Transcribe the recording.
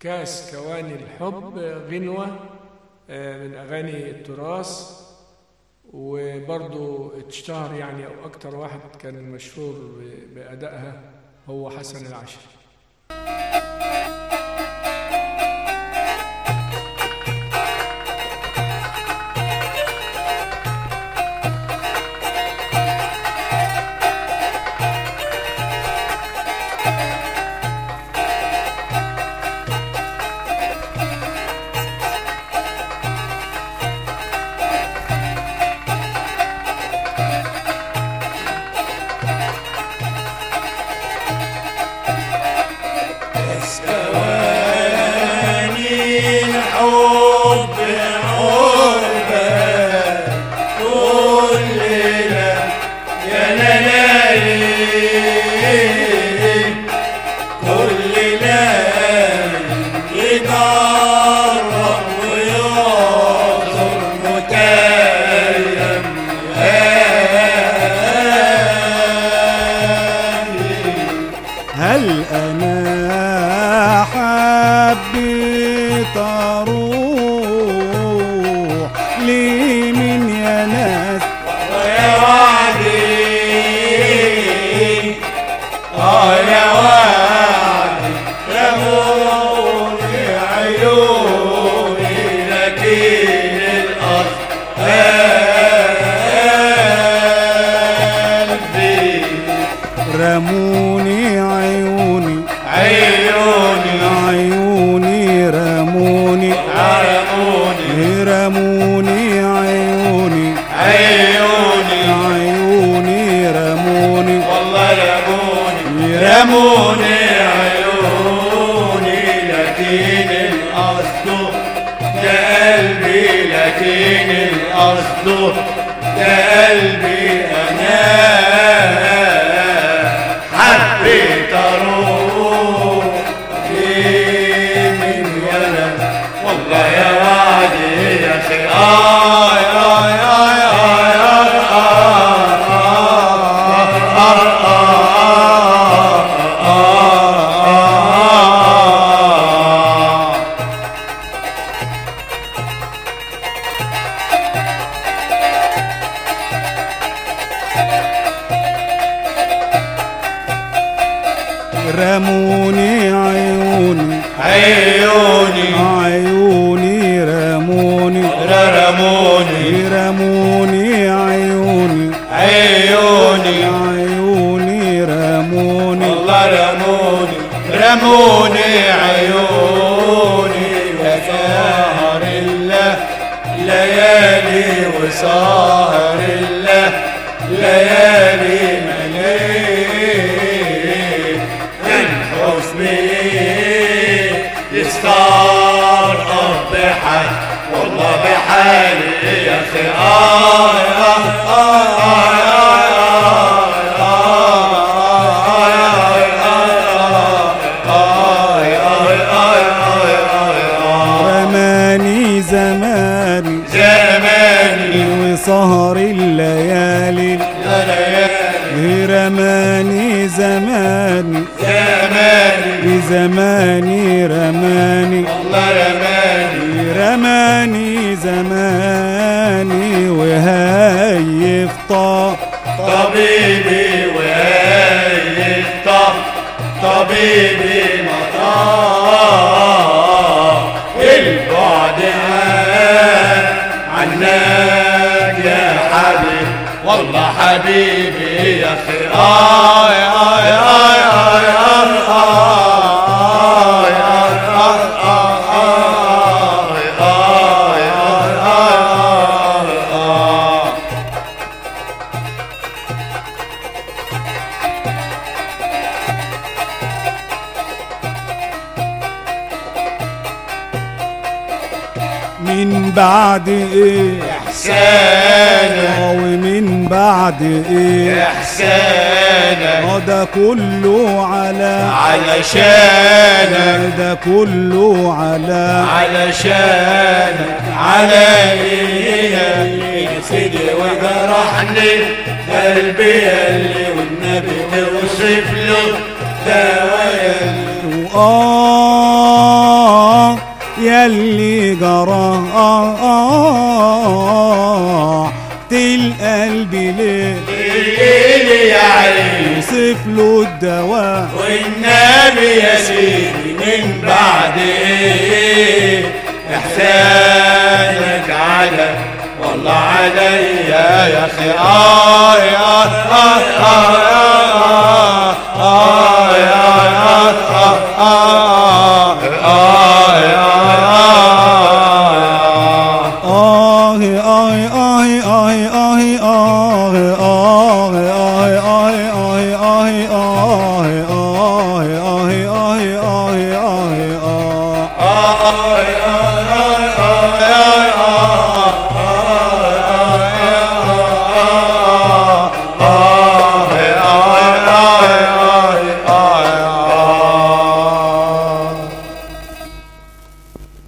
كاس كواني الحب غنوة آه، من أغاني التراث وبرضو اتشهر يعني أو أكتر واحد كان مشهور ب- بأدائها هو حسن العشري هل انا حبيت اروح لمن يا ناس رموني عيوني عيوني عيوني رموني رموني رموني عيوني عيوني عيوني رموني رموني عيوني لكن القصد ده قلبي لكن القصد ده قلبي انا حبيت اروح من ولد والله يا وعدي يا اخي آه آه آه آه آه رموني عيوني عيوني عيوني رموني رموني رموني عيوني عيوني عيوني رموني والله رموني رموني عيوني يا سهر الله ليالي وسهر الله ليالي مليل الحزن يستار بحال والله بحالي يا اخي آه آه آه رماني زماني زماني وسهر الليالي يا ليالي رماني زماني زماني زماني رماني الله رماني رماني زماني وهيف طا طبيبي وهيك طب طبيبي مطار البعد عن- عنك يا حبيب والله حبيبي يا اخي آي آي آي آي آي آي آي آي آي من بعد ايه احسانك ومن بعد ايه احسانك آه ده كله على علشانك ده كله على علشانك عليا يا سيدي وجرحني قلبي يلي والنبي توصف له دوايا وآه يلي جرى القلب ليه الليل يا عيني يوصف له الدواء والنبي يا سيدي من بعد ايه احسانك على والله عليا يا اخي آه يا آه آه آه آه يا آه آه آه